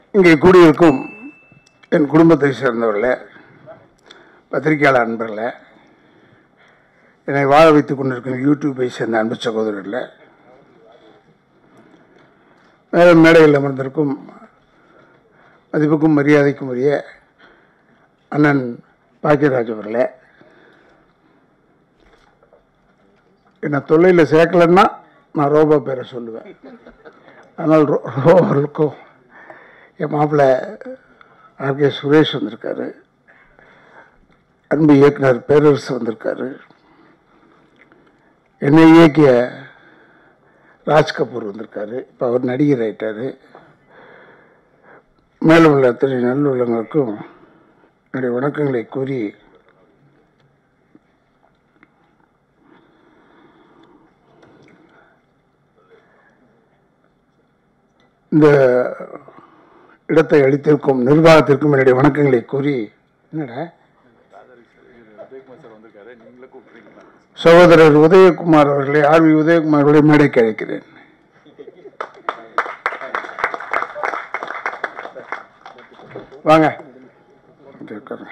இங்கே கூடியிருக்கும் என் குடும்பத்தை சேர்ந்தவர்களே பத்திரிகையாளர் அன்பர்களே என்னை வாழ வைத்துக் கொண்டிருக்கும் யூடியூப்பை சேர்ந்த அன்பு சகோதரர்களே மேலும் மேடையில் அமர்ந்திருக்கும் மதிப்புக்கும் மரியாதைக்கும் உரிய அண்ணன் பாக்கியராஜ் அவர்களே என்னை தொல்லையில் சேர்க்கலன்னா நான் ரோபோ பேரை சொல்லுவேன் ஆனால் ரோ ரோபோவுக்கும் என் மாப்பிள்ளை ஆர்கே சுரேஷ் வந்திருக்காரு அன்பு இயக்குனர் பேரரசு வந்திருக்காரு என்னை இயக்கிய ராஜ் கபூர் வந்திருக்காரு இப்போ அவர் நடிகர் ஆயிட்டாரு மேலும் உள்ள அத்தனை நல்லுள்ளங்களுக்கும் என்னுடைய வணக்கங்களை கூறி இந்த இடத்தை அளித்திருக்கும் நிர்வாகத்திற்கும் என்னுடைய வணக்கங்களை கூறி என்னடா சகோதரர் உதயகுமார் அவர்களை ஆர் வி உதயகுமார் அவர்களை மேடைக்கு அழைக்கிறேன் வாங்க இங்க உட்காருங்க.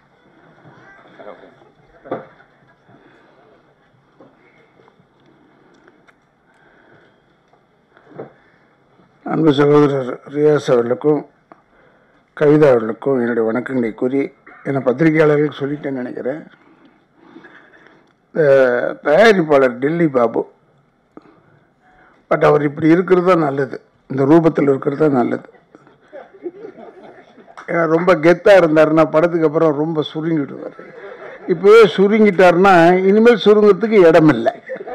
அன்பு சகோதரர் ரியாஸ் அவர்களுக்கும் கவிதா அவர்களுக்கும் என்னுடைய வணக்கங்களை கூறி என்னை பத்திரிகையாளர்களுக்கு சொல்லிட்டேன்னு நினைக்கிறேன் இந்த தயாரிப்பாளர் டெல்லி பாபு பட் அவர் இப்படி இருக்கிறது தான் நல்லது இந்த ரூபத்தில் இருக்கிறது தான் நல்லது ஏன்னா ரொம்ப கெத்தாக இருந்தாருன்னா படத்துக்கு அப்புறம் ரொம்ப சுருங்கிடுவார் இப்போவே சுருங்கிட்டாருன்னா இனிமேல் சுருங்கிறதுக்கு இடம் இல்லை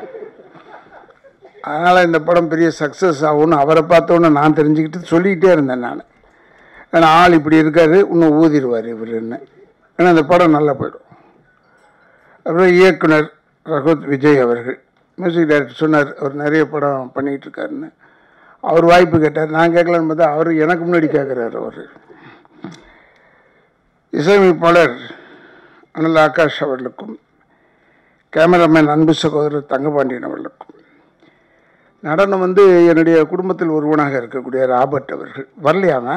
அதனால் இந்த படம் பெரிய சக்ஸஸ் ஆகும்னு அவரை பார்த்தோன்னே நான் தெரிஞ்சுக்கிட்டு சொல்லிக்கிட்டே இருந்தேன் நான் ஏன்னா ஆள் இப்படி இருக்காரு இன்னும் ஊதிடுவார் இவருன்னு ஏன்னா இந்த படம் நல்லா போயிடும் அப்புறம் இயக்குனர் ரகுத் விஜய் அவர்கள் மியூசிக் டைரக்டர் சொன்னார் அவர் நிறைய படம் பண்ணிகிட்டு இருக்காருன்னு அவர் வாய்ப்பு கேட்டார் நான் கேட்கலான்னு பார்த்தா அவர் எனக்கு முன்னாடி கேட்குறாரு அவர் இசையமைப்பாளர் அனல் ஆகாஷ் அவர்களுக்கும் கேமராமேன் அன்பு சகோதரர் தங்கபாண்டியன் அவர்களுக்கும் நடனம் வந்து என்னுடைய குடும்பத்தில் ஒருவனாக இருக்கக்கூடிய ராபர்ட் அவர்கள் வரலையாம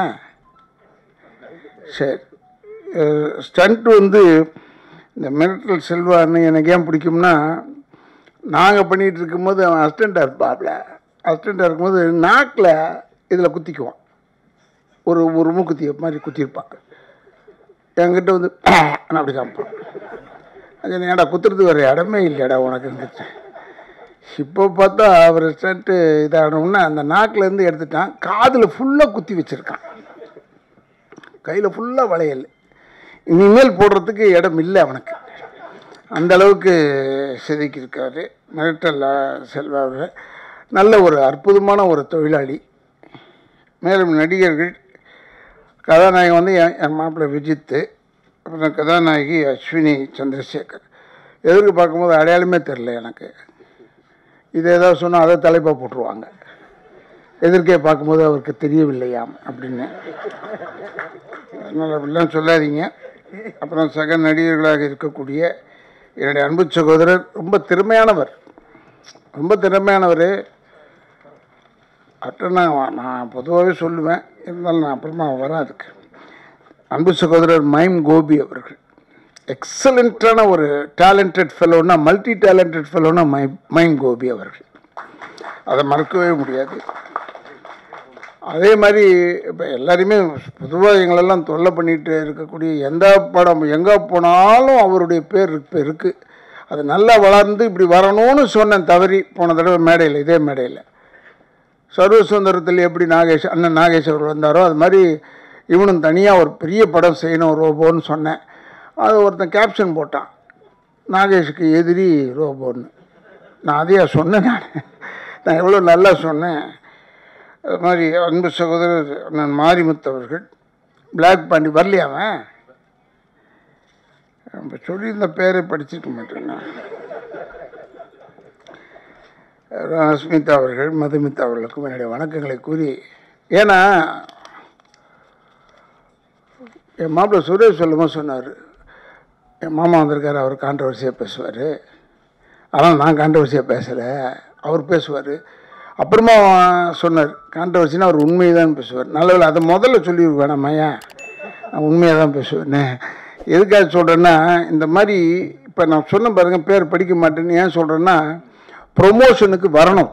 சரி ஸ்டண்ட் வந்து இந்த மிரட்டல் செல்வான்னு எனக்கு ஏன் பிடிக்கும்னா நாங்கள் பண்ணிகிட்டு இருக்கும்போது அவன் அசிஸ்டண்ட்டாக இருப்பாப்ல அசிஸ்டண்ட்டாக இருக்கும்போது நாக்கில் இதில் குத்திக்குவான் ஒரு ஒரு மூக்குத்திய மாதிரி குத்திருப்பான் என்கிட்ட வந்து நான் அப்படி காமிப்பான் அது ஏடா குத்துறது வேறு இடமே இல்லையாடா உனக்கு இப்போ பார்த்தா அவர் ஸ்டண்ட்டு இதாகணும்னா அந்த நாக்கிலேருந்து எடுத்துட்டான் காதில் ஃபுல்லாக குத்தி வச்சுருக்கான் கையில் ஃபுல்லாக வளையல் இனிமேல் போடுறதுக்கு இடம் இல்லை அவனுக்கு அந்த அளவுக்கு செதுக்கியிருக்காரு மிரட்டல் செல்வா அவர்கள் நல்ல ஒரு அற்புதமான ஒரு தொழிலாளி மேலும் நடிகர்கள் கதாநாயகன் வந்து என் என் மாப்பிள்ளை விஜித்து அப்புறம் கதாநாயகி அஸ்வினி சந்திரசேகர் எதிர்க்கு பார்க்கும்போது அடையாளமே தெரில எனக்கு இது ஏதாவது சொன்னால் அதை தலைப்பாக போட்டுருவாங்க எதிர்க்கே பார்க்கும்போது அவருக்கு தெரியவில்லையாம் அப்படின்னு அதனால் அப்படிலாம் சொல்லாதீங்க அப்புறம் சக நடிகர்களாக இருக்கக்கூடிய என்னுடைய அன்பு சகோதரர் ரொம்ப திறமையானவர் ரொம்ப திறமையானவர் அட்ட நான் நான் பொதுவாகவே சொல்லுவேன் இருந்தாலும் நான் அப்புறமா வரேன் அதுக்கு அன்பு சகோதரர் மைம் கோபி அவர்கள் எக்ஸலண்ட்டான ஒரு டேலண்டட் ஃபெலோனா மல்டி டேலண்டட் ஃபெலோனா மை மைம் கோபி அவர்கள் அதை மறக்கவே முடியாது அதே மாதிரி இப்போ எல்லாரையுமே பொதுவாக எங்களெல்லாம் தொல்லை பண்ணிட்டு இருக்கக்கூடிய எந்த படம் எங்கே போனாலும் அவருடைய பேர் இப்போ இருக்குது அது நல்லா வளர்ந்து இப்படி வரணும்னு சொன்னேன் தவறி போன தடவை மேடையில் இதே மேடையில் சர்வ சுந்தரத்தில் எப்படி நாகேஷ் அண்ணன் நாகேஷ் அவர் வந்தாரோ அது மாதிரி இவனும் தனியாக ஒரு பெரிய படம் செய்யணும் ரோபோன்னு சொன்னேன் அது ஒருத்தன் கேப்ஷன் போட்டான் நாகேஷுக்கு எதிரி ரோபோன்னு நான் அதையா சொன்னேன் நான் நான் எவ்வளோ நல்லா சொன்னேன் அது மாதிரி அன்பு சகோதரர் நான் மாரிமுத்து அவர்கள் பிளாக் பாண்டி வரலையாவன் நம்ம சொல்லியிருந்த பேரை படிச்சிருக்க மாட்டேன்னா அஸ்மிதா அவர்கள் மதுமிதா அவர்களுக்கும் என்னுடைய வணக்கங்களை கூறி ஏன்னா என் மாப்பிள்ளை சுரேஷ் சொல்லும்போது சொன்னார் என் மாமா வந்திருக்காரு அவர் கான்ட்ரவர்சியாக பேசுவார் ஆனால் நான் கான்ட்ரவர்சியாக பேசலை அவர் பேசுவார் அப்புறமா சொன்னார் கான்ட்ரவர்சினா அவர் உண்மையை தான் பேசுவார் நல்ல அதை முதல்ல சொல்லியிருக்க வேணாமையா நான் உண்மையாக தான் பேசுவேன் எதுக்காக சொல்கிறேன்னா இந்த மாதிரி இப்போ நான் சொன்ன பாருங்க பேர் படிக்க மாட்டேன்னு ஏன் சொல்கிறேன்னா ப்ரொமோஷனுக்கு வரணும்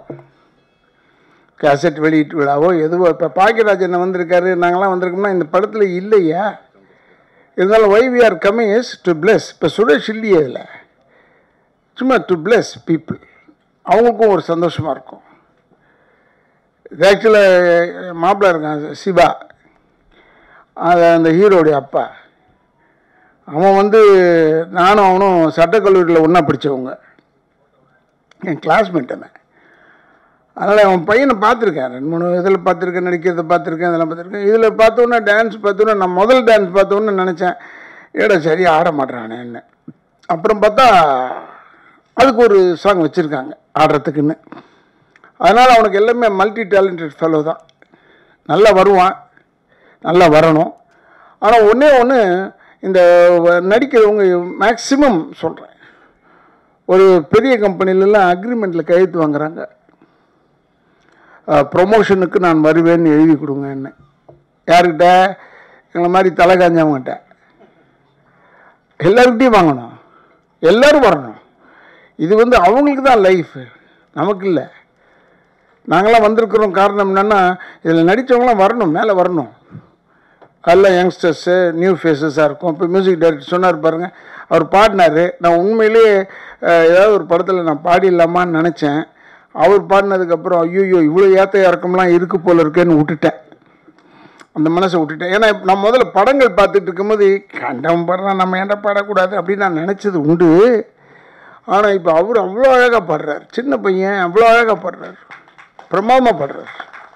கேசட் வெளியீட்டு விழாவோ எதுவோ இப்போ பாக்கியராஜன் வந்திருக்காரு நாங்களாம் வந்திருக்கோம்னா இந்த படத்தில் இல்லையா இருந்தாலும் why we are coming is to plus இப்போ சுரேஷ் இல்லையே இதில் சும்மா டு பிளஸ் பீப்புள் அவங்களுக்கும் ஒரு சந்தோஷமாக இருக்கும் இது ஆக்சுவலாக மாப்பிள்ளை இருக்கான் சிவா அது அந்த ஹீரோடைய அப்பா அவன் வந்து நானும் அவனும் சட்டக்கல்லூரியில் ஒன்றா படித்தவங்க என் கிளாஸ்மேட் அவன் அதனால் அவன் பையனை பார்த்துருக்கேன் ரெண்டு மூணு இதில் பார்த்துருக்கேன் நடிக்கிறத பார்த்துருக்கேன் இதெல்லாம் பார்த்துருக்கேன் இதில் பார்த்தோன்னே டான்ஸ் பார்த்தோன்னே நான் முதல் டான்ஸ் பார்த்தோன்னே நினச்சேன் ஏடா சரி ஆட மாட்டேறானே என்ன அப்புறம் பார்த்தா அதுக்கு ஒரு சாங் வச்சுருக்காங்க ஆடுறதுக்குன்னு அதனால் அவனுக்கு எல்லாமே மல்டி டேலண்டட் ஃபெலோ தான் நல்லா வருவான் நல்லா வரணும் ஆனால் ஒன்றே ஒன்று இந்த வ- நடிக்கிறவங்க மேக்ஸிமம் சொல்கிறேன் ஒரு பெரிய கம்பெனிலலாம் அக்ரிமெண்ட்டில் கையெழுத்து வாங்குறாங்க ப்ரொமோஷனுக்கு நான் வருவேன்னு எழுதி கொடுங்க என்ன யார்கிட்ட எங்களை மாதிரி தலை காஞ்சவங்ககிட்ட எல்லாருக்கிட்டையும் வாங்கணும் எல்லாரும் வரணும் இது வந்து அவங்களுக்கு தான் லைஃப் நமக்கு இல்லை நாங்களாம் வந்திருக்கிறோம் காரணம் என்னென்னா இதில் நடித்தவங்களாம் வரணும் மேலே வரணும் அதில் யங்ஸ்டர்ஸு நியூ ஃபேஸஸாக இருக்கும் இப்போ மியூசிக் டைரக்டர் சொன்னார் பாருங்கள் அவர் பாடினார் நான் உண்மையிலேயே அஹ், ஏதாவது ஒரு படத்தில் நான் பாடிடலாமான்னு நினச்சேன் அவர் பாடினதுக்கப்புறம் ஐயோ இவ்வளோ ஏத்த இறக்கம்லாம் இருக்கு போல இருக்கேன்னு விட்டுட்டேன் அந்த மனசை விட்டுட்டேன் ஏன்னா இப்ப நான் முதல்ல படங்கள் பார்த்துட்டு இருக்கும்போது கண்டம் பாடுறான் நம்ம ஏன்டா பாடக்கூடாது அப்படின்னு நான் நினச்சது உண்டு ஆனால் இப்போ அவர் அவ்வளோ அழகாக பாடுறார் சின்ன பையன் அவ்வளோ அழகாக பாடுறார் பிரமாதமாக பாடுறார்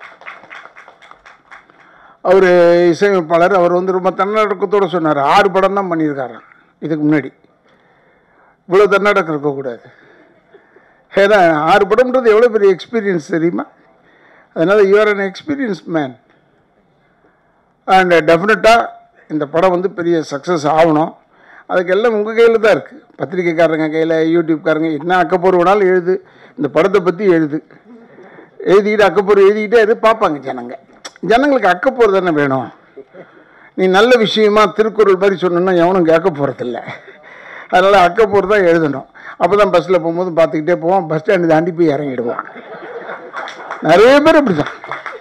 அவர் இசையமைப்பாளர் அவர் வந்து ரொம்ப தன்னடக்கத்தோடு சொன்னார் ஆறு படம் தான் பண்ணியிருக்காராம் இதுக்கு முன்னாடி இவ்வளோ தன்னடக்கம் இருக்கக்கூடாது ஏன்னா ஆறு படம்ன்றது எவ்வளோ பெரிய எக்ஸ்பீரியன்ஸ் தெரியுமா அதனால் you're an experience man and டெஃபினட்டாக இந்த படம் வந்து பெரிய சக்ஸஸ் ஆகணும் அதுக்கு எல்லாம் உங்கள் கையில் தான் இருக்குது பத்திரிக்கைக்காரங்க கையில் யூடியூப்காரங்க என்ன அக்கப்பூர் வேணாலும் எழுது இந்த படத்தை பற்றி எழுது எழுதிக்கிட்டு அக்கப்பூர் எழுதிக்கிட்டே இரு பார்ப்பாங்க ஜனங்க ஜனங்களுக்கு அக்கப்பூர் தானே வேணும் நீ நல்ல விஷயமா திருக்குறள் மாதிரி சொன்னோன்னா எவனும் கேட்க போகிறதில்ல அதனால் அக்கப்பூர் தான் எழுதணும் அப்போ தான் பஸ்ஸில் போகும்போது பார்த்துக்கிட்டே போவோம் பஸ் ஸ்டாண்டு தாண்டி போய் இறங்கிடுவான் நிறைய பேர் அப்படி தான்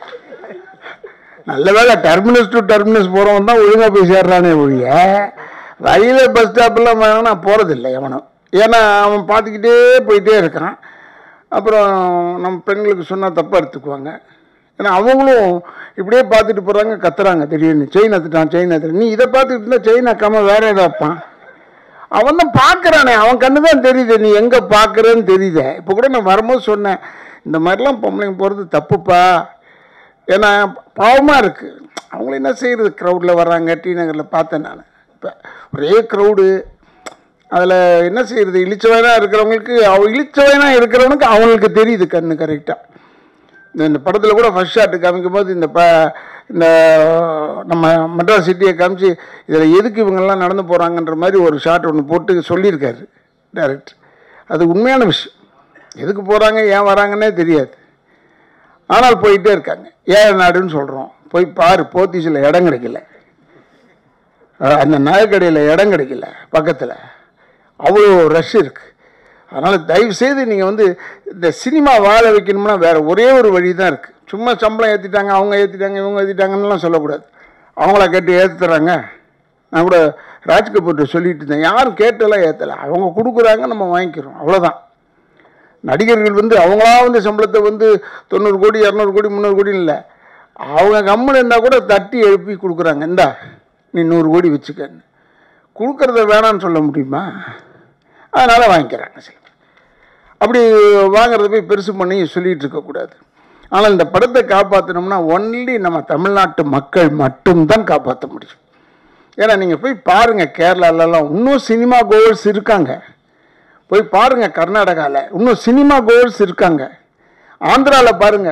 நல்ல வேலை டெர்மினஸ் டு டெர்மினஸ் போகிறவன் தான் ஒழுங்காக போய் சேர்றானே ஒழிய ரயில்வே பஸ் ஸ்டாப்லாம் வாங்கினா போகிறதில்ல எவனும் ஏன்னா அவன் பார்த்துக்கிட்டே போயிட்டே இருக்கான் அப்புறம் நம்ம பெண்களுக்கு சொன்னால் தப்பாக எடுத்துக்குவாங்க ஏன்னா அவங்களும் இப்படியே பார்த்துட்டு போகிறாங்க கத்துறாங்க திடீர்னு செயின் எடுத்துட்டான் செயின் எடுத்துட்டான் நீ இதை பார்த்துட்டு இருந்தால் செயின் அக்காம வேற ஏதோ வைப்பான் அவன் தான் பார்க்குறானே அவன் கண்ணு தான் தெரியுது நீ எங்கே பார்க்குறேன்னு தெரியுதே இப்போ கூட நான் வரும்போது சொன்னேன் இந்த மாதிரிலாம் பொம்பளைங்க போகிறது தப்புப்பா ஏன்னா பாவமாக இருக்குது அவங்கள என்ன செய்கிறது க்ரௌடில் வர்றாங்க டி நகரில் பார்த்தேன் நான் இப்போ ஒரே க்ரௌடு அதில் என்ன செய்கிறது இழிச்சவனாக இருக்கிறவங்களுக்கு அவ இழிச்சவனாக இருக்கிறவனுக்கு அவங்களுக்கு தெரியுது கண்ணு கரெக்டாக இந்த இந்த படத்தில் கூட ஃபர்ஸ்ட் ஷாட்டு காமிக்கும் போது இந்த ப இந்த நம்ம மெட்ராஸ் சிட்டியை காமிச்சு இதில் எதுக்கு இவங்கெல்லாம் நடந்து போகிறாங்கன்ற மாதிரி ஒரு ஷாட் ஒன்று போட்டு சொல்லியிருக்காரு டேரக்டர் அது உண்மையான விஷயம் எதுக்கு போகிறாங்க ஏன் வராங்கன்னே தெரியாது ஆனால் போயிட்டே இருக்காங்க ஏன் நாடுன்னு சொல்கிறோம் போய் பாரு போத்தீஸில் இடம் கிடைக்கல அஹ் அந்த நகைக்கடையில் இடம் கிடைக்கல பக்கத்தில் அவ்வளோ ரஷ் இருக்குது அதனால் தயவு செய்து நீங்கள் வந்து இந்த சினிமா வாழ வைக்கணும்னா வேறு ஒரே ஒரு வழி தான் இருக்குது சும்மா சம்பளம் ஏற்றிட்டாங்க அவங்க ஏற்றிட்டாங்க இவங்க ஏற்றிட்டாங்கன்னுலாம் சொல்லக்கூடாது அவங்கள கேட்டு ஏற்றுறாங்க நான் கூட ராஜ் கபூர்கிட்ட சொல்லிட்டு இருந்தேன் யாரும் கேட்டெல்லாம் ஏற்றலை அவங்க கொடுக்குறாங்க நம்ம வாங்கிக்கிறோம் அவ்வளோதான் நடிகர்கள் வந்து அவங்களா வந்து சம்பளத்தை வந்து தொண்ணூறு கோடி இரநூறு கோடி முந்நூறு கோடி இல்லை அவங்க கம்முன்னு இருந்தால் கூட தட்டி எழுப்பி கொடுக்குறாங்க இந்தா நீ நூறு கோடி வச்சுக்கன்னு கொடுக்கறத வேணான்னு சொல்ல முடியுமா அதனால் வாங்கிக்கிறாங்க சில பேர். அப்படி வாங்குறத போய் பெருசு பண்ணி சொல்லிட்டு இருக்கக்கூடாது ஆனால் இந்த படத்தை காப்பாற்றணும்னா ஒன்லி நம்ம தமிழ்நாட்டு மக்கள் மட்டும்தான் காப்பாற்ற முடியும் ஏன்னா நீங்கள் போய் பாருங்கள் கேரளாலலாம் இன்னும் சினிமா கோல்ஸ் இருக்காங்க போய் பாருங்க கர்நாடகாவில் இன்னும் சினிமா கோல்ஸ் இருக்காங்க ஆந்திராவில் பாருங்க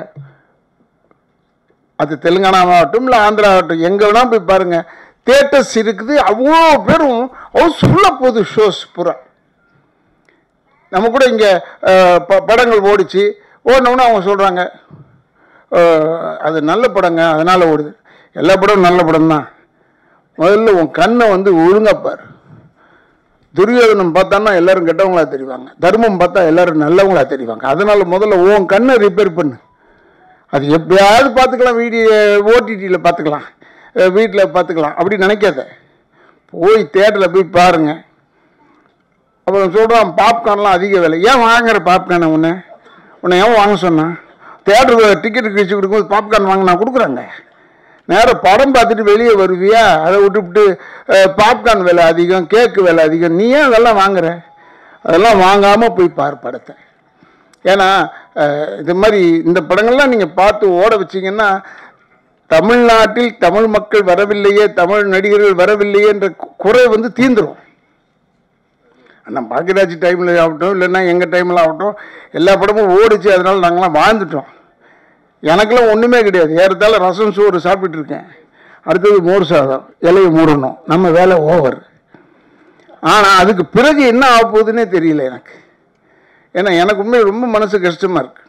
அது தெலுங்கானாவாகட்டும் இல்லை ஆந்திராவாகட்டும் எங்கே வேணா போய் பாருங்க தேட்டர்ஸ் இருக்குது அவ்வளோ பேரும் ஹவுஸ்ஃபுல்லாக போகுது ஷோஸ் பூரா நம்ம கூட இங்கே படங்கள் ஓடிச்சு ஓடனவுடனே அவங்க சொல்கிறாங்க அது நல்ல படங்க அதனால் ஓடுது எல்லா படமும் நல்ல படம் தான் முதல்ல உன் கண்ணை வந்து ஒழுங்கா பாரு துரியோதனம் பார்த்தான்னா எல்லாரும் கெட்டவங்களா தெரிவாங்க தர்மம் பார்த்தா எல்லாரும் நல்லவங்களா தெரிவாங்க அதனால முதல்ல உன் கண்ணை ரிப்பேர் பண்ணு அது எப்படியாவது பார்த்துக்கலாம் வீடியோ ஓடிடியில் பார்த்துக்கலாம் வீட்டில் பார்த்துக்கலாம் அப்படி நினைக்காத போய் தேட்டரில் போய் பாருங்க அப்புறம் சொல்கிறான் பாப்கார்ன்லாம் அதிக விலை ஏன் வாங்குற பாப்கார்னை உன்னை உன்னை ஏன் வாங்க சொன்னான் தேட்டருக்கு டிக்கெட் கிழிச்சு கொடுக்கும்போது பாப்கார்ன் வாங்கினா கொடுக்குறாங்க நேராக படம் பார்த்துட்டு வெளியே வருவியா அதை விட்டுவிட்டு பாப்கார்ன் விலை அதிகம் கேக்கு விலை அதிகம் நீ ஏன் அதெல்லாம் வாங்குற அதெல்லாம் வாங்காமல் போய் பார் படத்தை ஏன்னா அஹ், இது மாதிரி இந்த படங்கள்லாம் நீங்கள் பார்த்து ஓட வச்சீங்கன்னா தமிழ்நாட்டில் தமிழ் மக்கள் வரவில்லையே தமிழ் நடிகர்கள் வரவில்லையே என்ற கு- குறை வந்து தீந்துரும் அண்ணா பாக்கியராஜ் டைமில் ஆகட்டும் இல்லைன்னா எங்கள் டைமில் ஆகட்டும் எல்லா படமும் ஓடிச்சு அதனால நாங்களாம் வாழ்ந்துட்டோம் எனக்கெல்லாம் ஒன்றுமே கிடையாது ஏறத்தாழ ரசம் சோறு சாப்பிட்டுட்டு இருக்கேன் அடுத்தது மோர் சாதம் இலையை மூடணும் நம்ம வேலை ஓவர் ஆனால் அதுக்கு பிறகு என்ன ஆக போகுதுன்னே தெரியல எனக்கு ஏன்னா எனக்கு உண்மை ரொம்ப மனசு கஷ்டமாக இருக்கு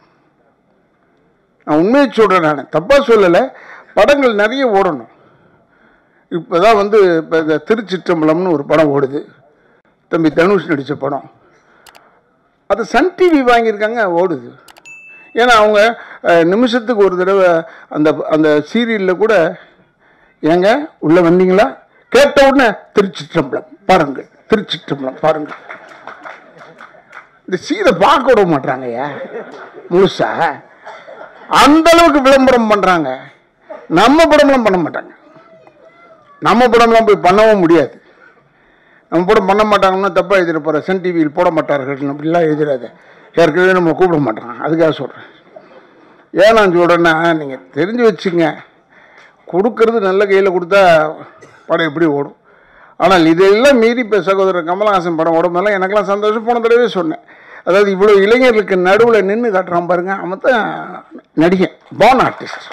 நான் உண்மையை சொல்கிறேன் நான் தப்பாக சொல்லலை படங்கள் நிறைய ஓடணும் இப்போ தான் வந்து இப்போ இந்த திருச்சிற்றம்பலம்னு ஒரு படம் ஓடுது தம்பி தனுஷ் நடித்த படம் அது சன் டிவி வாங்கியிருக்காங்க ஓடுது ஏன்னா அவங்க அஹ், நிமிஷத்துக்கு ஒரு தடவை அந்த அந்த சீரியலில் கூட ஏங்க உள்ளே வந்தீங்களா கேட்ட உடனே திருச்சிற்றம்பலம் பாருங்கள் திருச்சிற்றம்பலம் பாருங்கள் இந்த சீரை பார்க்க விட மாட்டாங்கய்யா முழுசா அந்த அளவுக்கு விளம்பரம் பண்ணுறாங்க நம்ம படம்லாம் பண்ண மாட்டாங்க நம்ம படம்லாம் போய் பண்ணவும் முடியாது நம்ம படம் பண்ண மாட்டாங்கன்னா தப்பாக எழுதிட போகிற சன் டிவியில் போட மாட்டார்கள் அப்படிலாம் எழுதிடாத ஏற்கனவே நம்மளை கூப்பிட மாட்டான் அதுக்காக சொல்கிறேன் ஏன் நான் சொல்கிறேன்னா நீங்கள் தெரிஞ்சு வச்சுங்க கொடுக்கறது நல்ல கையில் கொடுத்தா படம் எப்படி ஓடும் ஆனால் இதெல்லாம் மீறி இப்போ சகோதரர் கமலஹாசன் படம் ஓடும்போதெல்லாம் எனக்கெல்லாம் சந்தோஷம் போன தடவை சொன்னேன் அதாவது இவ்வளோ இளைஞர்களுக்கு நடுவில் நின்று காட்டுறான் பாருங்க அவன் தான் நடிகன் பான் ஆர்டிஸ்ட்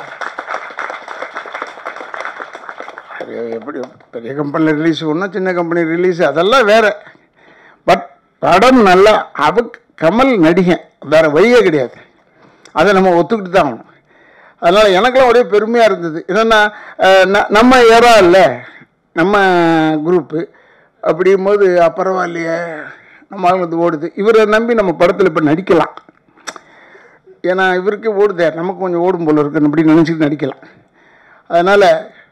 அது எப்படி பெரிய கம்பெனியில் ரிலீஸ் ஒன்றும் சின்ன கம்பெனி ரிலீஸ் அதெல்லாம் வேற பட் படம் நல்லா அவ கமல் நடிகன் வேற வழியே கிடையாது அதை நம்ம ஒத்துக்கிட்டு தான் ஆகணும் அதனால் எனக்கெல்லாம் ஒரே பெருமையாக இருந்தது என்னென்னா அஹ், ந- நம்ம ஏறா இல்லை நம்ம குரூப்பு அப்படிங்கும்போது அஹ், பரவாயில்லையே நம்ம ஆளுங்க வந்து ஓடுது இவரை நம்பி நம்ம படத்தில் இப்போ நடிக்கலாம் ஏன்னா இவருக்கு ஓடுதே நமக்கு கொஞ்சம் ஓடும் போல இருக்குன்னு அப்படி நினச்சிட்டு நடிக்கலாம் அதனால்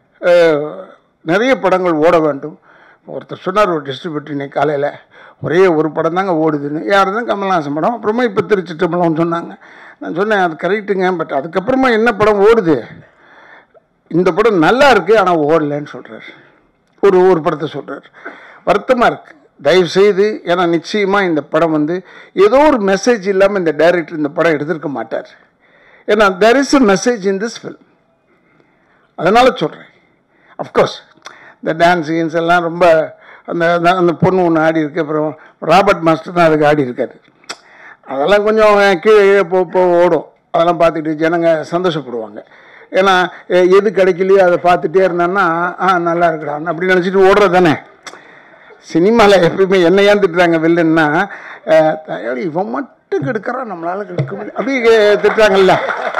நிறைய படங்கள் ஓட வேண்டும் ஒருத்தர் சொன்னார் ஒரு டிஸ்ட்ரிபியூட்டர் இன்னைக்கு காலையில் ஒரே ஒரு படம் தாங்க ஓடுதுன்னு யார் தான் கமல்ஹாசன் படம் அப்புறமா இப்போ திருச்சிட்டம்பலம்னு சொன்னாங்க நான் சொன்னேன் அது கரெக்டுங்க பட் அதுக்கப்புறமா என்ன படம் ஓடுது இந்த படம் நல்லா இருக்கு ஆனால் ஓடலைன்னு சொல்கிறார் ஒரு ஒரு படத்தை சொல்கிறார் வருத்தமாக இருக்கு தயவு செய்து ஏன்னா நிச்சயமாக இந்த படம் வந்து ஏதோ ஒரு மெசேஜ் இல்லாமல் இந்த டைரக்டர் இந்த படம் எடுத்திருக்க மாட்டார் ஏன்னா there is a message in this film அதனால் சொல்கிறேன் அஃப்கோர்ஸ் இந்த டான்ஸ் கீன்ஸ் எல்லாம் ரொம்ப அந்த அந்த- அந்த பொண்ணு ஒன்று ஆடி இருக்கு அப்புறம் ராபர்ட் மாஸ்டர் தான் அதுக்கு ஆடி இருக்காரு அதெல்லாம் கொஞ்சம் கீழே கீழே போ போ ஓடும் அதெல்லாம் பார்த்துட்டு ஜனங்க சந்தோஷப்படுவாங்க ஏன்னா எ- எது கிடைக்கலையோ அதை பார்த்துட்டே இருந்தான்னா ஆ நல்லா இருக்கடான்னு அப்படி நினச்சிட்டு ஓடுறது தானே சினிமாவில் எப்பயுமே என்ன ஏன் திட்டுறாங்க வில்லன்னா அஹ், தயாரி இவன் மட்டும் கெடுக்கிறான் நம்மளால கெடுக்க முடியும் அப்படி கே- திட்டுறாங்கல்ல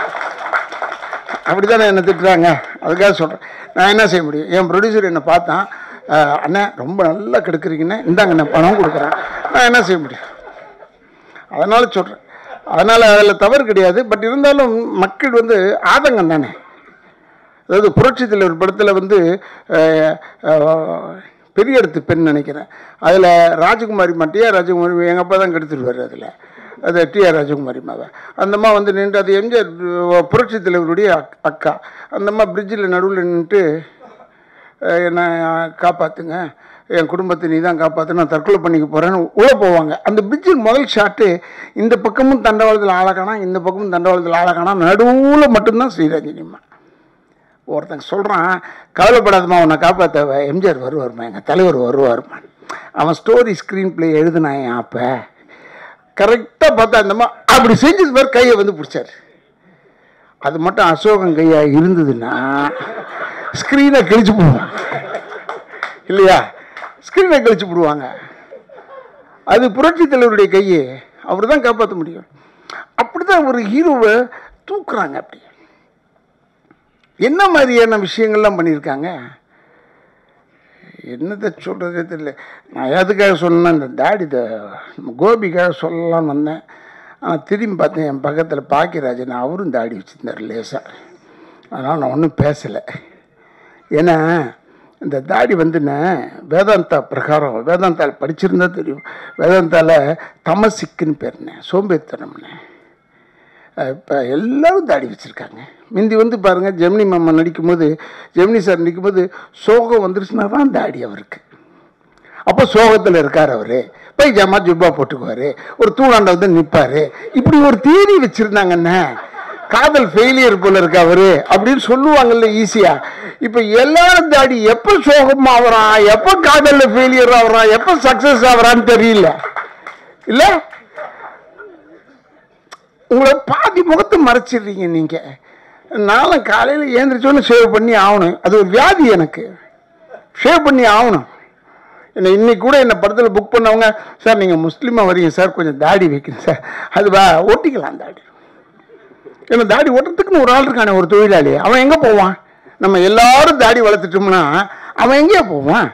அப்படிதானே என்ன திட்டுறாங்க அதுக்காக சொல்கிறேன் நான் என்ன செய்ய முடியும் என் ப்ரொடியூசர் என்னை பார்த்தான் அஹ், அண்ணே ரொம்ப நல்லா கெடுக்குறீங்கண்ணே இந்தாங்க நான் பணம் கொடுக்குறேன் நான் என்ன செய்ய முடியும் அதனால சொல்கிறேன் அதனால் அதில் தவறு கிடையாது பட் இருந்தாலும் மக்கள் வந்து ஆதங்கம் தானே அதாவது புரட்சி தலைவர் படத்தில் வந்து அஹ், அஹ், பெரிய இடத்து பெண் நினைக்கிறேன் அதில் ராஜகுமாரி மா டிஆர் ராஜகுமாரி எங்கள் அப்பா தான் கெடுத்துருவார் அதில் அது டிஆர் ராஜகுமாரி மாவை அந்த அம்மா வந்து நின்று அது எம்ஜிஆர் அஹ், புரட்சி தலைவருடைய அக்- அக்கா அந்த அம்மா பிரிட்ஜில் நடுவில் நின்றுட்டு அஹ், என்னை காப்பாற்றுங்க என் குடும்பத்தை நீ தான் காப்பாற்று நான் தற்கொலை பண்ணிக்க போகிறேன்னு உள்ளே போவாங்க அந்த பிரிட்ஜின் முதல் ஷாட்டு இந்த பக்கமும் தண்டவாளத்தில் ஆளக்கானா இந்த பக்கமும் தண்டவாளத்தில் ஆளக்கானா நடுவில் மட்டும்தான் ஸ்ரீரஞ்சனிம்மா ஒருத்தன் சொல்கிறான் கவலைப்படாதம்மா உன்னை காப்பாற்ற எம்ஜிஆர் வருவார்மா எங்கள் தலைவர் வருவார்மா அவன் ஸ்டோரி ஸ்க்ரீன் ப்ளே எழுதுனான் என் அப்போ கரெக்டாக பார்த்தா அந்தம்மா அப்படி செஞ்சது மாதிரி கையை வந்து பிடிச்சார் அது மட்டும் அசோகன் கையா இருந்ததுன்னா ஸ்க்ரீனை கிழிச்சு போடுவான் இல்லையா ஸ்க்ரீனை கிழிச்சு போடுவாங்க அது புரட்சி தலைவருடைய கையை அவர் தான் காப்பாற்ற முடியும் அப்படிதான் ஒரு ஹீரோவை தூக்குறாங்க அப்படி என்ன மாதிரியான விஷயங்கள்லாம் பண்ணியிருக்காங்க என்னத்தை சொல்கிறதே தெரியல நான் எதுக்காக சொன்னேன் இந்த தாடி இந்த கோபிக்காக சொல்லலாம்னு வந்தேன் ஆனால் திரும்பி பார்த்தேன் என் பக்கத்தில் பாக்கியராஜன் அவரும் தாடி வச்சுருந்தார் லேசாக அதனால் நான் ஒன்றும் பேசலை ஏன்னா இந்த தாடி வந்துன்னு வேதாந்தா பிரகாரம் வேதாந்தாவில் படிச்சிருந்தா தெரியும் வேதாந்தாவில் தமசிக்குன்னு பேருனே சோம்பேறித்தனம்னே இப்போ எல்லாரும் தாடி வச்சுருக்காங்க முந்தி வந்து பாருங்கள் ஜெமினி மாமா நடிக்கும்போது ஜெமினி சார் நடிக்கும்போது சோகம் வந்துருச்சுன்னா தான் தாடி அவருக்கு அப்போ சோகத்தில் இருக்கார் அவர் பைஜாமா ஜுப்பா போட்டுக்குவார் ஒரு தூணாண்ட வந்து நிற்பார் இப்படி ஒரு தேதி வச்சுருந்தாங்கண்ணே காதல் ஃபெயிலியர் போல இருக்கு அவரு அப்படின்னு சொல்லுவாங்கல்ல ஈஸியா இப்போ எல்லாரும் தாடி எப்போ சோகம் ஆகுறான் எப்போ காதலில் ஃபெயிலியர் ஆகுறான் எப்போ சக்ஸஸ் ஆகுறான்னு தெரியல இல்லை உங்களை பாதி முகத்தை மறைச்சிடுறீங்க நீங்கள் நானும் காலையில் ஏந்திரிச்சோன்னு ஷேவ் பண்ணி ஆகணும் அது ஒரு வியாதி எனக்கு ஷேவ் பண்ணி ஆகணும் என்னை இன்னைக்கு கூட என்னை படத்தில் புக் பண்ணவங்க சார் நீங்கள் முஸ்லீமாக வரீங்க சார் கொஞ்சம் தாடி வைக்கணும் சார் அது வா ஒட்டிக்கலாம் தாடி ஏன்னா தாடி ஓட்டுறதுக்குன்னு ஒரு ஆள் இருக்கானே ஒரு தொழிலாளி அவன் எங்கே போவான் நம்ம எல்லாரும் தாடி வளர்த்துட்டோம்னா அவன் எங்கேயா போவான்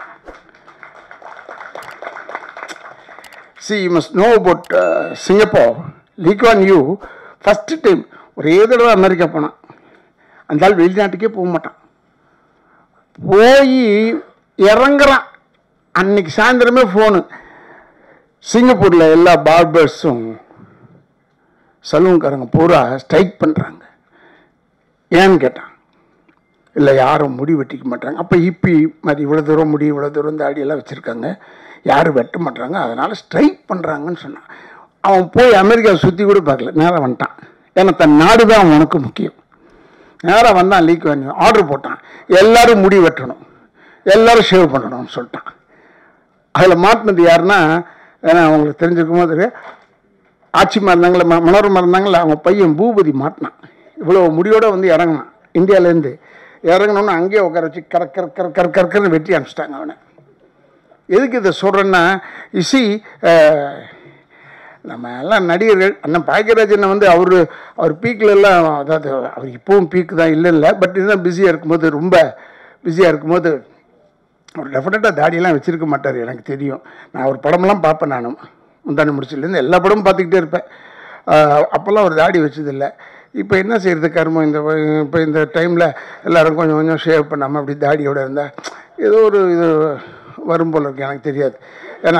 see you must know about Singapore Lee Kuan Yew first time ஒரே தடவை அமெரிக்கா போனான் அந்த ஆள் வெளிநாட்டுக்கே போக மாட்டான் போய் இறங்குறான் அன்னைக்கு சாயந்தரமே ஃபோனு சிங்கப்பூரில் எல்லா பார்பர்ஸும் சலூன்காரங்க பூரா ஸ்ட்ரைக் பண்ணுறாங்க ஏன்னு கேட்டான் இல்லை யாரும் முடி வெட்டிக்க மாட்டாங்க அப்போ இப்பி மாதிரி இவ்வளோ தூரம் முடி இவ்வளோ தூரம் தாடியெல்லாம் வச்சுருக்காங்க யாரும் வெட்ட மாட்டாங்க அதனால் ஸ்ட்ரைக் பண்ணுறாங்கன்னு சொன்னான் அவன் போய் அமெரிக்கா சுற்றி கூட பார்க்கல நேராக வந்துட்டான் ஏன்னா தன் நாடு தான் அவனுக்கு முக்கியம் நேராக வந்தான் லீக் வேணும் ஆர்டர் போட்டான் எல்லாரும் முடி வெட்டணும் எல்லாரும் ஷேவ் பண்ணணும்னு சொல்லிட்டான் அதில் மாட்டினது யாருன்னா ஏன்னா அவங்களுக்கு தெரிஞ்சிருக்கும் போது ஆட்சிமா இருந்தாங்களே ம மனோரமா இருந்தாங்களே அவங்க பையன் பூபதி மாட்டினான் இவ்வளோ முடியோட வந்து இறங்கினான் இந்தியாவிலேருந்து இறங்கினோன்னு அங்கேயே உட்கார வச்சு கர கர கர கர கற்கன்னு வெட்டி அனுப்பிச்சிட்டாங்க அவனை எதுக்கு இதை சொல்கிறேன்னா இசி நம்ம எல்லாம் நடிகர்கள் அண்ணன் பாக்கியராஜனை வந்து அவர் அவர் பீக்கில் எல்லாம் அதாவது அவர் இப்போவும் பீக்கு தான் இல்லை இல்லை பட் இதுதான் பிஸியாக இருக்கும்போது ரொம்ப பிஸியாக இருக்கும்போது அவர் டெஃபினட்டாக தாடியெல்லாம் வச்சுருக்க மாட்டார் எனக்கு தெரியும் நான் ஒரு படமெல்லாம் பார்ப்பேன் நானும் முந்தானி முடிச்சிலேருந்து எல்லா படமும் பார்த்துக்கிட்டே இருப்பேன் ஆஹ் அப்போல்லாம் ஒரு தாடி வச்சதில்லை இப்போ என்ன செய்கிறது கர்மம் இந்த வ- இப்போ இந்த டைமில் எல்லாரும் கொஞ்சம் கொஞ்சம் ஷேவ் பண்ணாமல் அப்படி தாடியோட இருந்தால் ஏதோ ஒரு இது வரும் போல இருக்கு எனக்கு தெரியாது ஏன்னா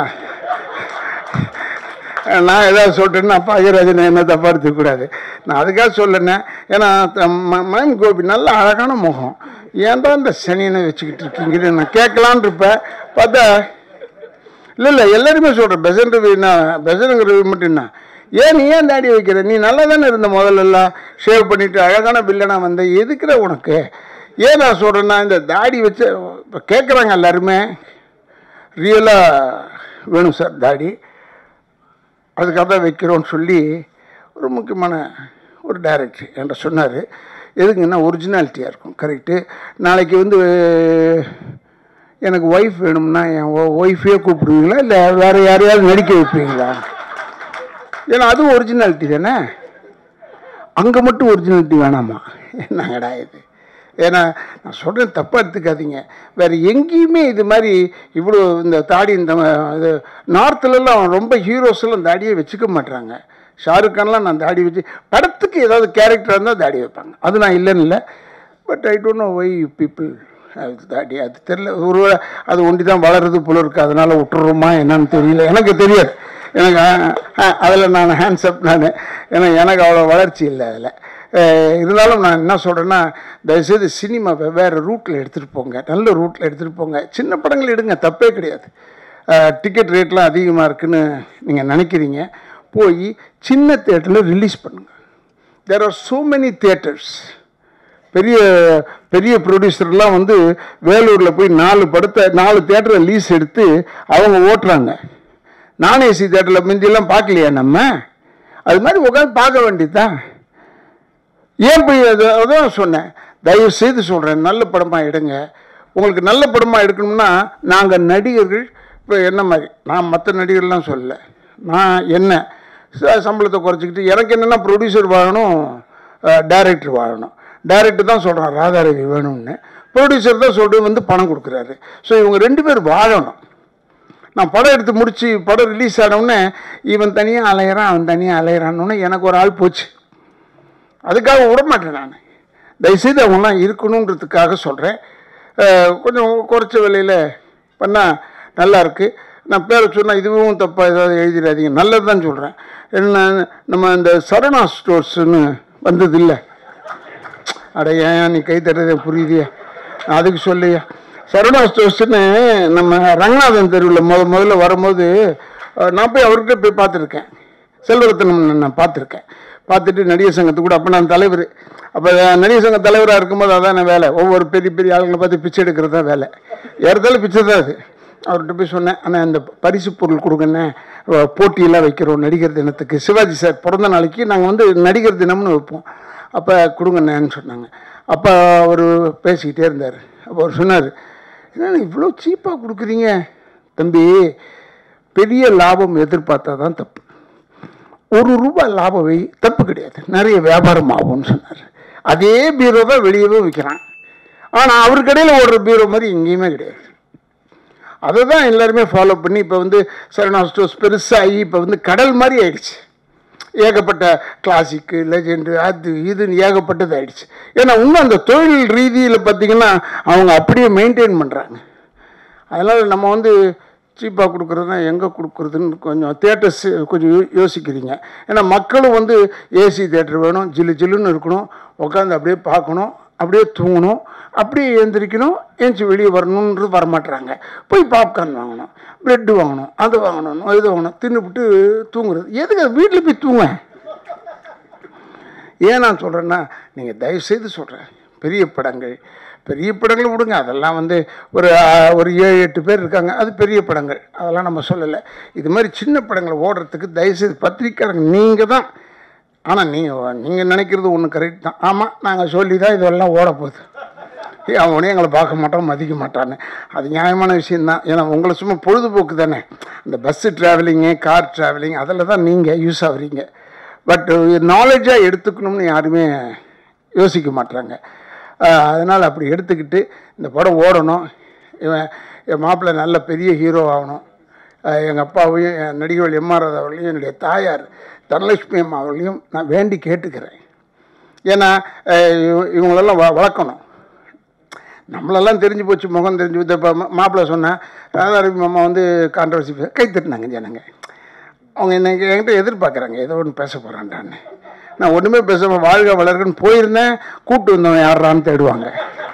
நான் ஏதாவது சொல்லிட்டேன்னா அப்பா ஐயராஜன் என்ன தப்பாக எடுத்துக்கூடாது நான் அதுக்காக சொல்லனேன் ஏன்னா த- ம- மயம் கோபி நல்ல அழகான முகம் ஏன்டா இந்த சனியனை வச்சுக்கிட்டு இருக்கீங்கன்னு நான் கேட்கலான்னு இருப்பேன் பார்த்தா இல்லை இல்லை எல்லாருமே சொல்கிறேன் பெசன் ரவினா பெசனுங்க ரவி மட்டும் என்ன ஏன் நீ ஏன் தாடி வைக்கிற நீ நல்லா தானே இருந்த முதல்ல எல்லாம் ஷேவ் பண்ணிட்டு அழகான பில்லனா வந்த எதுக்குற உனக்கு ஏன் நான் சொல்கிறேன்னா இந்த தாடி வச்சு இப்போ கேட்குறாங்க எல்லாருமே ரியலாக வேணும் சார் தாடி அதுக்காக தான் வைக்கிறோன்னு சொல்லி ஒரு முக்கியமான ஒரு டைரக்டர் என்கிட்ட சொன்னார் எதுக்குன்னா ஒரிஜினாலிட்டியாக இருக்கும் கரெக்டு நாளைக்கு வந்து எனக்கு ஒய்ஃப் வேணும்னா என் ஒய்ஃபையே கூப்பிடுவீங்களா இல்லை வேறு யாரையாவது நடிக்க வைப்பீங்களா ஏன்னா அதுவும் ஒரிஜினாலிட்டி தானே அங்கே மட்டும் ஒரிஜினாலிட்டி வேணாமா என்னங்கடா இது ஏன்னா நான் சொல்கிறேன் தப்பாக எடுத்துக்காதீங்க வேறு எங்கேயுமே இது மாதிரி இவ்வளோ இந்த தாடி இந்த ம- இது நார்த்துலலாம் ரொம்ப ஹீரோஸ் எல்லாம் தாடியே வச்சுக்க மாட்றாங்க ஷாருக் கான்லாம் நான் தாடி வச்சு படத்துக்கு ஏதாவது கேரக்டர் இருந்தால் தாடி வைப்பாங்க அது நான் இல்லைன்னு இல்லை but I don't know why people தாடி அது தெரியல ஒரு அது ஒண்டி தான் வளருது போல இருக்கு அதனால விட்டுறோமா என்னன்னு தெரியல எனக்கு தெரியாது எனக்கு அதில் நான் ஹேண்ட்ஸ்அப் நான் ஏன்னா எனக்கு அவ்வளோ வளர்ச்சி இல்லை அதில் இருந்தாலும் நான் என்ன சொல்கிறேன்னா தயவுசெய்து சினிமாவை வேறு ரூட்டில் எடுத்துகிட்டு போங்க நல்ல ரூட்டில் எடுத்துகிட்டு போங்க சின்ன படங்கள் எடுங்க தப்பே கிடையாது டிக்கெட் ரேட்லாம் அதிகமாக இருக்குன்னு நீங்கள் நினைக்கிறீங்க போய் சின்ன தேட்டரில் ரிலீஸ் பண்ணுங்கள் there are so many theatres பெரிய பெரிய ப்ரொடியூசர்லாம் வந்து வேலூரில் போய் நாலு படத்தை நாலு தேட்டரை லீஸ் எடுத்து அவங்க ஓட்டுறாங்க நான் ஏசி தேட்டரில் முந்தியெல்லாம் பார்க்கலையா நம்ம அது மாதிரி உட்காந்து பார்க்க வேண்டியதுதான் ஏன் போய் அது அதான் சொன்னேன் தயவு செய்து சொல்கிறேன் நல்ல படமாக எடுங்க உங்களுக்கு நல்ல படமாக எடுக்கணும்னா நாங்கள் நடிகர்கள் இப்போ என்ன மாதிரி நான் மற்ற நடிகர்லாம் சொல்லல நான் என்ன ச- சம்பளத்தை குறைச்சிக்கிட்டு எனக்கு என்னென்னா ப்ரொடியூசர் வாழணும் டைரக்டர் வாழணும் டைரக்டர் தான் சொல்கிறான் ராதாரவி வேணும்னு ப்ரொடியூசர் தான் சொல்லிட்டு வந்து பணம் கொடுக்குறாரு ஸோ இவங்க ரெண்டு பேர் வாழணும் நான் படம் எடுத்து முடிச்சு படம் ரிலீஸ் ஆனவுடனே இவன் தனியாக அலையிறான் அவன் தனியாக அலையிறான்னு எனக்கு ஒரு ஆள் போச்சு அதுக்காக விட மாட்டேன் நான் தயவுசெய்து அவங்களாம் இருக்கணுன்றதுக்காக சொல்கிறேன் கொஞ்சம் குறைச்ச விலையில் பண்ணால் நல்லா இருக்கு நான் பேரை சொன்னால் இதுவும் தப்பாக ஏதாவது எழுதிடாதீங்க நல்லது தான் சொல்கிறேன் என்ன நம்ம இந்த சரணா ஸ்டோர்ஸ்னு வந்தது இல்லை அட ஏன் நீ கை தட்டுறதே புரியுதியா நான் அதுக்கு சொல்லியா சரவணா ஸ்டோர்ஸ்னு நம்ம ரங்கநாதன் தெருவில் முத முதல்ல வரும்போது அஹ், நான் போய் அவர்கிட்ட போய் பார்த்துருக்கேன் செல்வரத்தனம் நான் பார்த்துருக்கேன் பார்த்துட்டு நடிகர் சங்கத்துக்கு கூட அப்போ நான் தலைவர் அப்போ நடிகர் சங்க தலைவராக இருக்கும்போது அதான் என் வேலை ஒவ்வொரு பெரிய பெரிய ஆளுங்களை பார்த்து பிச்சை எடுக்கிறது தான் வேலை ஏறத்தாலும் பிச்சை தான் அது அவர்கிட்ட போய் சொன்னேன் ஆனால் இந்த பரிசு பொருள் கொடுங்கண்ணே அஹ், போட்டியெல்லாம் வைக்கிறோம் நடிகர் தினத்துக்கு சிவாஜி சார் பிறந்த நாளைக்கு நாங்கள் வந்து நடிகர் தினம்னு வைப்போம் அப்போ கொடுங்கண்ணேன்னு சொன்னாங்க அப்போ அவர் பேசிக்கிட்டே இருந்தார் அப்போ அவர் சொன்னார் என்ன இவ்வளோ சீப்பாக கொடுக்குறீங்க தம்பி பெரிய லாபம் எதிர்பார்த்தா தான் தப்பு ஒரு ரூபாய் லாபம் வை தப்பு கிடையாது நிறைய வியாபாரம் ஆகும்னு சொன்னார் அதே பீரோ தான் வெளியவே விற்கிறான் ஆனால் அவர் கடையில் ஓடுற பீரோ மாதிரி எங்கேயுமே கிடையாது அதை தான் எல்லாருமே ஃபாலோ பண்ணி இப்போ வந்து சரணா ஸ்டோர்ஸ் பெருசாகி இப்போ வந்து கடல் மாதிரி ஆயிடுச்சு ஏகப்பட்ட கிளாசிக்கு லெஜெண்டு அது இதுன்னு ஏகப்பட்டது ஆயிடுச்சு ஏன்னா இன்னும் அந்த தொழில் ரீதியில் பார்த்தீங்கன்னா அவங்க அப்படியே மெயின்டைன் பண்ணுறாங்க அதனால் நம்ம வந்து சீப்பாக கொடுக்குறதுனா எங்கே கொடுக்குறதுன்னு கொஞ்சம் தேட்டர்ஸ் கொஞ்சம் யோ- யோசிக்கிறீங்க ஏன்னா மக்களும் வந்து ஏசி தேட்டர் வேணும் ஜில்லு ஜில்லுன்னு இருக்கணும் உட்காந்து அப்படியே பார்க்கணும் அப்படியே தூங்கணும் அப்படியே எழுந்திரிக்கணும் ஏஞ்சி வெளியே வரணுன்றது வரமாட்றாங்க போய் பாப்கார்ன் வாங்கணும் ப்ரெட்டு வாங்கணும் அது வாங்கணும் இது வாங்கணும் தின்னுபிட்டு தூங்குறது எதுக்கு வீட்டில் போய் தூங்க ஏன் நான் சொல்கிறேன்னா நீங்கள் தயவுசெய்து சொல்கிறேன் பெரிய படங்கள் பெரிய படங்கள் விடுங்க அதெல்லாம் வந்து ஒரு ஆ, ஒரு ஏழு எட்டு பேர் இருக்காங்க அது பெரிய படங்கள் அதெல்லாம் நம்ம சொல்லலை இது மாதிரி சின்ன படங்களை ஓடுறதுக்கு தயவுசெய்து பத்திரிக்கையாளங்க நீங்கள் தான் ஆனால் நீங்கள் நீங்கள் நினைக்கிறது ஒன்று கரெக்ட் தான் ஆமாம் நாங்கள் சொல்லி தான் இதெல்லாம் ஓட போகுது ஏய், அவனே எங்களை பார்க்க மாட்டான் மதிக்க மாட்டான்னு அது நியாயமான விஷயந்தான் ஏன்னா உங்களை சும்மா பொழுதுபோக்கு தானே இந்த பஸ்ஸு ட்ராவலிங்கு கார் ட்ராவலிங் அதில் தான் நீங்கள் யூஸ் ஆகுறீங்க பட் நாலேஜாக எடுத்துக்கணும்னு யாருமே யோசிக்க மாட்டாங்க அதனால் அப்படி எடுத்துக்கிட்டு இந்த படம் ஓடணும் இவன் என் மாப்பிள்ளை நல்ல பெரிய ஹீரோ ஆகணும் எங்கள் அப்பாவையும் என் நடிகர்கள் எம்ஆர் அவர்களையும் என்னுடைய தாயார் தனலட்சுமி அம்மா அவர்களையும் நான் வேண்டி கேட்டுக்கிறேன் ஏன்னா அஹ், இவ- இவங்களெல்லாம் வ வளர்க்கணும் நம்மளெல்லாம் தெரிஞ்சு போச்சு முகம் தெரிஞ்சு போச்சு இப்போ மாப்பிள்ளை சொன்னேன் ராதாரவி மாமா வந்து கான்ட்ரவர்சி கை தட்டினாங்க ஜனங்க அவங்க என்ன என்கிட்ட எதிர்பார்க்குறாங்க ஏதோ ஒன்று பேச போகிறான்டான்னு நான் ஒன்றுமே பேசாமல் வாழ்க வளர்க்கன்னு போயிருந்தேன் கூட்டு வந்தவன் யாரான்னு தேடுவாங்க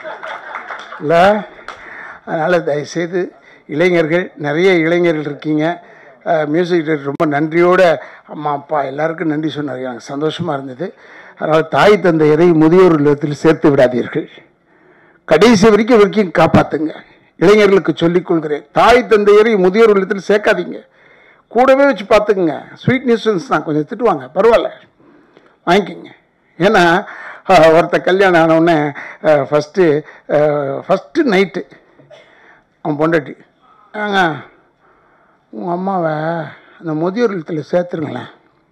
இல்லை அதனால் தயவுசெய்து இளைஞர்கள் நிறைய இளைஞர்கள் இருக்கீங்க மியூசிக் டைரக்டர் ரொம்ப நன்றியோட அம்மா அப்பா எல்லாருக்கும் நன்றி சொன்னார் எனக்கு சந்தோஷமாக இருந்தது அதனால் தாய் தந்தையரை முதியோர் இல்லத்தில் சேர்த்து விடாதீர்கள் கடைசி வரைக்கும் வரைக்கும் காப்பாற்றுங்க இளைஞர்களுக்கு சொல்லிக் கொள்கிறேன் தாய் தந்தையரை முதியோர் இல்லத்தில் சேர்க்காதீங்க கூடவே வச்சு பார்த்துக்குங்க ஸ்வீட் நியூசன்ஸ் தான் கொஞ்சம் திட்டுவாங்க பரவாயில்ல வாங்கிக்கோங்க ஏன்னா அஹ், ஒருத்த கல்யாணம் ஆனவுடனே ஃபஸ்ட்டு ஃபஸ்ட்டு நைட்டு அவன் பொண்டாட்டி ஏங்க உங்கள் அம்மாவை அந்த முதியோர் இல்லத்தில் சேர்த்துருங்களேன்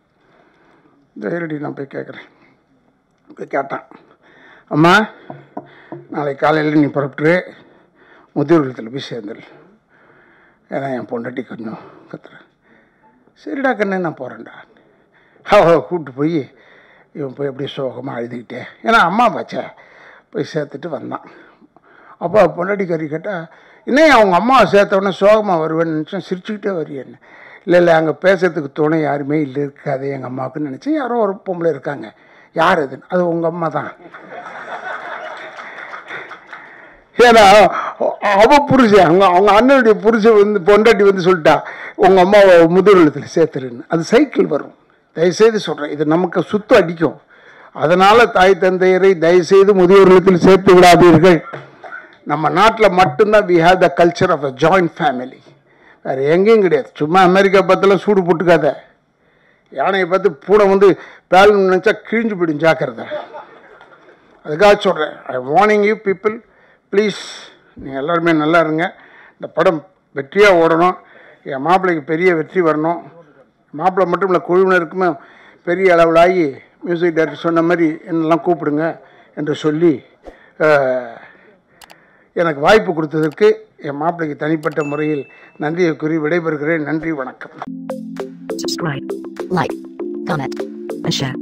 தைரடி நான் போய் கேட்குறேன் போய் கேட்டான் அம்மா நாளைக்கு காலையில் நீ புறப்பட்டு முதியோர் இல்லத்தில் போய் சேர்ந்துரு ஏன்னா என் பொண்டாட்டி கொஞ்சம் கத்துறேன் சரிடா கண்ணு நான் போகிறேன்டா அவ கூப்பிட்டு போய் இவன் போய் அப்படியே சோகமாக அழுதுகிட்டே ஏன்னா அம்மா பாச்சே போய் சேர்த்துட்டு வந்தான் அப்போ பொண்டாட்டி கறி கேட்டால் இன்னும் அவங்க அம்மாவை சேர்த்தவொடனே சோகமாக வருவேன்னு நினச்சேன் சிரிச்சுக்கிட்டே வருவேன்னு இல்லை இல்லை அங்கே பேசுறதுக்கு துணை யாருமே இல்லை இருக்காது எங்கள் அம்மாவுக்குன்னு நினச்சி யாரோ ஒரு பொம்பளை இருக்காங்க யார் அது அது உங்கள் அம்மா தான் ஏன்னா அவ புருஷன் அவங்க அவங்க அண்ணனுடைய புருஷன் வந்து பொண்டாட்டி வந்து சொல்லிட்டா உங்கள் அம்மாவை முதுகுலத்தில் சேர்த்துருன்னு அது சைக்கிள் வரும் தயவுசெய்து சொல்கிறேன் இது நமக்கு சுத்தம் அடிக்கும் அதனால் தாய் தந்தையரை தயவுசெய்து முதியோர் இல்லத்தில் சேர்த்து விடாதீர்கள் நம்ம நாட்டில் மட்டும்தான் we have the culture of a joint family வேறு எங்கேயும் கிடையாது சும்மா அமெரிக்கா பார்த்தெல்லாம் சூடு போட்டுக்காத யானையை பார்த்து பூனை வந்து பேலன் நினச்சா கிழிஞ்சு போயிடும் ஜாக்கிரதை அதுக்காக சொல்கிறேன் I warning you people please நீங்கள் எல்லாருமே நல்லா இருங்க இந்த படம் வெற்றியாக ஓடணும் என் மாப்பிள்ளைக்கு பெரிய வெற்றி வரணும் மாப்பிள்ளை மட்டும் இல்லை குழுவினருக்குமே பெரிய அளவிலாகி மியூசிக் டைரக்டர் சொன்ன மாதிரி என்னெல்லாம் கூப்பிடுங்க என்று சொல்லி அஹ், எனக்கு வாய்ப்பு கொடுத்ததற்கு என் மாப்பிள்ளைக்கு தனிப்பட்ட முறையில் நன்றியை கூறி விடைபெறுகிறேன் நன்றி வணக்கம் subscribe, like, comment, and share.